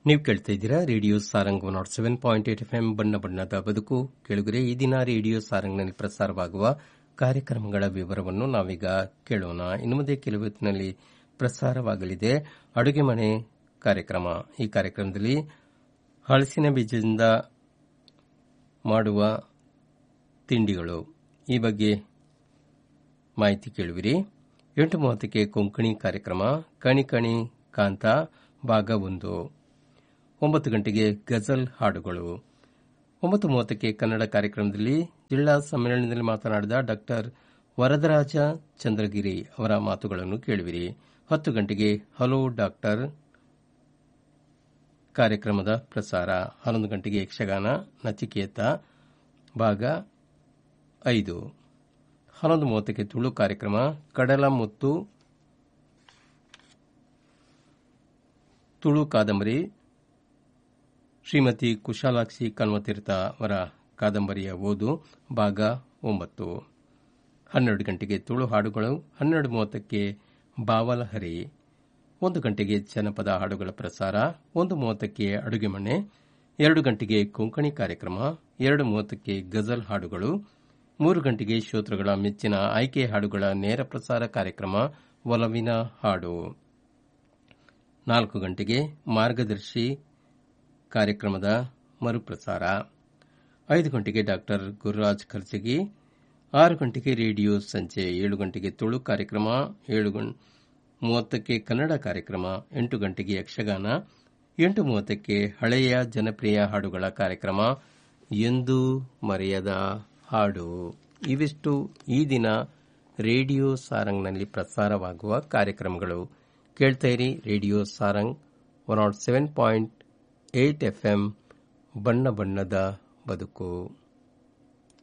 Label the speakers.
Speaker 1: ನೀವು ಕೇಳ್ತಾ ಇದ್ದೀರಾ radio Sarang one nought seven point eight F M ಬಣ್ಣ ಬಣ್ಣದ ಬದುಕು ಕೆಳಗರೆ ಈ ದಿನ ರೇಡಿಯೋ ಸಾರಂಗ್ನಲ್ಲಿ ಪ್ರಸಾರವಾಗುವ ಕಾರ್ಯಕ್ರಮಗಳ ವಿವರವನ್ನು ನಾವೀಗ ಕೇಳೋಣ ಇನ್ನು ಮುಂದೆ ಕೆಲವು ಹೊತ್ತಿನಲ್ಲಿ ಪ್ರಸಾರವಾಗಲಿದೆ ಅಡುಗೆ ಮನೆ ಕಾರ್ಯಕ್ರಮ ಈ ಕಾರ್ಯಕ್ರಮದಲ್ಲಿ ಹಲಸಿನ ಬೀಜದಿಂದ ಮಾಡುವ ತಿಂಡಿಗಳು ಈ ಬಗ್ಗೆ ಮಾಹಿತಿ ಕೇಳುವಿರಿ ಎಂಟು ಮೂವತ್ತಕ್ಕೆ ಕೊಂಕಣಿ ಕಾರ್ಯಕ್ರಮ ಕಣಿ ಕಣಿ ಕಾಂತ ಭಾಗ ಒಂದು ಒಂಬತ್ತು ಗಂಟೆಗೆ ಗಜಲ್ ಹಾಡುಗಳು ಒಂಬತ್ತು ಮೂವತ್ತಕ್ಕೆ ಕನ್ನಡ ಕಾರ್ಯಕ್ರಮದಲ್ಲಿ ಜಿಲ್ಲಾ ಸಮ್ಮೇಳನದಲ್ಲಿ ಮಾತನಾಡಿದ ಡಾಕ್ಟರ್ ವರದರಾಜ ಚಂದ್ರಗಿರಿ ಅವರ ಮಾತುಗಳನ್ನು ಕೇಳುವಿರಿ ಹತ್ತು ಗಂಟೆಗೆ ಹಲೋ ಡಾಕ್ಟರ್ ಕಾರ್ಯಕ್ರಮದ ಪ್ರಸಾರ ಹನ್ನೊಂದು ಗಂಟೆಗೆ ಯಕ್ಷಗಾನ ನಚಿಕೇತ ಭಾಗ ಐದು ಹನ್ನೊಂದು ಮೂವತ್ತಕ್ಕೆ ತುಳು ಕಾರ್ಯಕ್ರಮ ಕಡಲ ಮತ್ತು ತುಳು ಕಾದಂಬರಿ ಶ್ರೀಮತಿ ಕುಶಾಲಾಕ್ಷಿ ಕಲ್ಮತೀರ್ಥ ಅವರ ಕಾದಂಬರಿಯ ಓದು ಭಾಗ ಒಂಬತ್ತು ಹನ್ನೆರಡು ಗಂಟೆಗೆ ತುಳು ಹಾಡುಗಳು ಹನ್ನೆರಡು ಮೂವತ್ತಕ್ಕೆ ಬಾವಲಹರಿ ಒಂದು ಗಂಟೆಗೆ ಜನಪದ ಹಾಡುಗಳ ಪ್ರಸಾರ ಒಂದು ಮೂವತ್ತಕ್ಕೆ ಅಡುಗೆ ಮನೆ ಎರಡು ಗಂಟೆಗೆ ಕೊಂಕಣಿ ಕಾರ್ಯಕ್ರಮ ಎರಡು ಮೂವತ್ತಕ್ಕೆ ಗಜಲ್ ಹಾಡುಗಳು ಮೂರು ಗಂಟೆಗೆ ಶ್ರೋತೃಗಳ ಮೆಚ್ಚಿನ ಆಯ್ಕೆ ಹಾಡುಗಳ ನೇರ ಪ್ರಸಾರ ಕಾರ್ಯಕ್ರಮ ಒಲವಿನ ಹಾಡು ನಾಲ್ಕು ಗಂಟೆಗೆ ಮಾರ್ಗದರ್ಶಿ ಕಾರ್ಯಕ್ರಮದ ಮರುಪ್ರಸಾರ ಐದು ಗಂಟೆಗೆ ಡಾಕ್ಟರ್ ಗುರುರಾಜ್ ಖರ್ಜಗಿ ಆರು ಗಂಟೆಗೆ ರೇಡಿಯೋ ಸಂಜೆ ಏಳು ಗಂಟೆಗೆ ತುಳು ಕಾರ್ಯಕ್ರಮ ಏಳು ಮೂವತ್ತಕ್ಕೆ ಕನ್ನಡ ಕಾರ್ಯಕ್ರಮ ಎಂಟು ಗಂಟೆಗೆ ಯಕ್ಷಗಾನ ಎಂಟು ಮೂವತ್ತಕ್ಕೆ ಹಳೆಯ ಜನಪ್ರಿಯ ಹಾಡುಗಳ ಕಾರ್ಯಕ್ರಮ ಎಂದು ಮರೆಯದ ಹಾಡು ಇವಿಷ್ಟು ಈ ದಿನ ರೇಡಿಯೋ ಸಾರಂಗ್ನಲ್ಲಿ ಪ್ರಸಾರವಾಗುವ ಕಾರ್ಯಕ್ರಮಗಳು ಕೇಳ್ತಾ ಇರಿ radio Sarang one nought seven point eight FM ಬಣ್ಣ ಬಣ್ಣದ ಬದುಕು